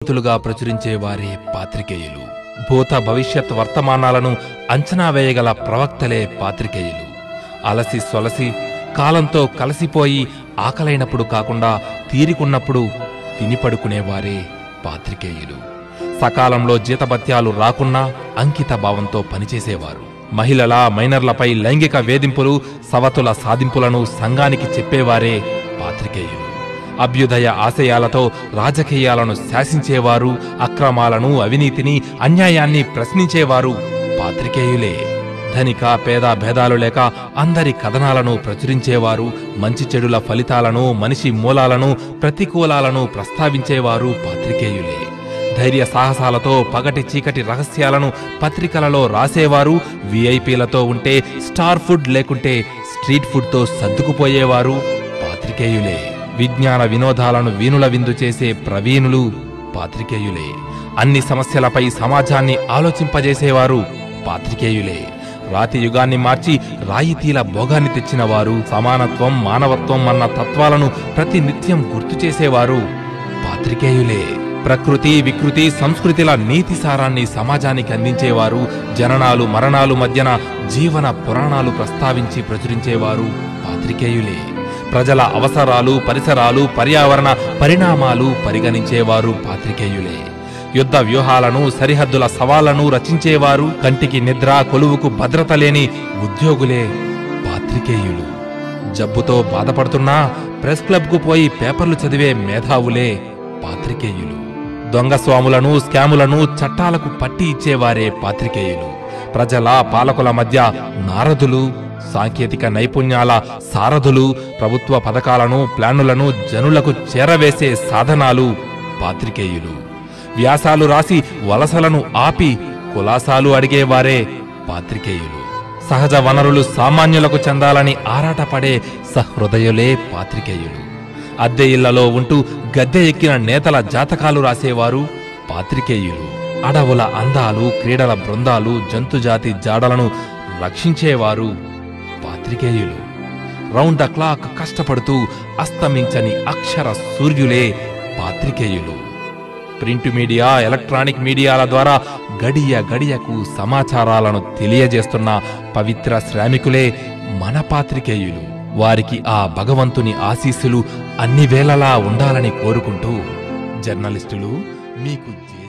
తులుగా ప్రచురించేవారే పాత్రికేయులు భూత భవిష్యత్ వర్తమానాలను అంచనా వేయగల ప్రవక్తలే పాత్రికేయులు అలసి సొలసి కాలంతో కలిసిపోయి ఆకలైనప్పుడు కాకుండా తీరికున్నప్పుడు తిని పడుకునేవారే పాత్రికేయులు సకాలంలో జీతభత్యాలు రాకున్నా అంకిత భావంతో పనిచేసేవారు మహిళల మైనర్లపై లైంగిక వేధింపులు సవతుల సాధింపులను సంఘానికి చెప్పేవారే పాత్రికేయులు అభ్యుదయ ఆశయాలతో రాజకీయాలను శాసించేవారు అక్రమాలను అవినీతిని అన్యాయాన్ని ప్రశ్నించేవారు పాత్రికేయులే ధనిక పేద భేదాలు లేక అందరి కథనాలను ప్రచురించేవారు మంచి చెడుల ఫలితాలను మనిషి మూలాలను ప్రతికూలాలను ప్రస్తావించేవారు పాత్రికేయులే ధైర్య సాహసాలతో పగటి చీకటి రహస్యాలను పత్రికలలో రాసేవారు విఐపీలతో ఉంటే స్టార్ ఫుడ్ లేకుంటే స్ట్రీట్ ఫుడ్తో సర్దుకుపోయేవారు పాత్రికేయులే విజ్ఞాన వినోదాలను వీనుల విందు చేసే ప్రవీణులు పాత్రికేయులే అన్ని సమస్యలపై సమాజాన్ని ఆలోచింపజేసేవారు పాత్రికేయులే రాతి యుగాన్ని మార్చి రాయితీల భోగాన్ని తెచ్చినవారు సమానత్వం మానవత్వం అన్న తత్వాలను ప్రతి నిత్యం గుర్తు చేసేవారు పాత్రికేయులే ప్రకృతి వికృతి సంస్కృతిల నీతి సారాన్ని సమాజానికి అందించేవారు జననాలు మరణాలు మధ్యన జీవన పురాణాలు ప్రస్తావించి ప్రచురించేవారు పాత్రికేయులే ప్రజల అవసరాలు పరిసరాలు పర్యావరణ పరిణామాలు పరిగణించేవారు పాత్రికేయులే యుద్ధ వ్యూహాలను సరిహద్దుల సవాళ్లను రచించేవారు కంటికి నిద్ర కొలువుకు భద్రత లేని ఉద్యోగులే పాత్రికేయులు జబ్బుతో బాధపడుతున్నా ప్రెస్ క్లబ్కు పోయి పేపర్లు చదివే మేధావులే పాత్రికేయులు దొంగ స్వాములను స్కాములను చట్టాలకు పట్టి ఇచ్చేవారే పాత్రికేయులు ప్రజల పాలకుల మధ్య నారదులు సాంకేతిక నైపుణ్యాల సారథులు ప్రభుత్వ పథకాలను ప్లానులను జనులకు చేరవేసే సాధనాలు పాత్రికేయులు వ్యాసాలు రాసి వలసలను ఆపి కులాసాలు అడిగేవారే పాత్రికేయులు సహజ వనరులు సామాన్యులకు చెందాలని ఆరాటపడే సహృదయులే పాత్రికేయులు అద్దె ఇళ్లలో ఉంటూ గద్దె ఎక్కిన నేతల జాతకాలు రాసేవారు పాత్రికేయులు అడవుల అందాలు క్రీడల బృందాలు జంతుజాతి జాడలను రక్షించేవారు పాత్రికేయులు రౌండ్ ద క్లాక్ కష్టపడుతూ అస్తమించని అక్షర సూర్యులే పాత్రికేయులు ప్రింట్ మీడియా ఎలక్ట్రానిక్ మీడియాల ద్వారా గడియ గడియకు సమాచారాలను తెలియజేస్తున్న పవిత్ర శ్రామికులే మన పాత్రికేయులు వారికి ఆ భగవంతుని ఆశీస్సులు అన్ని వేళలా ఉండాలని కోరుకుంటూ జర్నలిస్టులు మీకు జే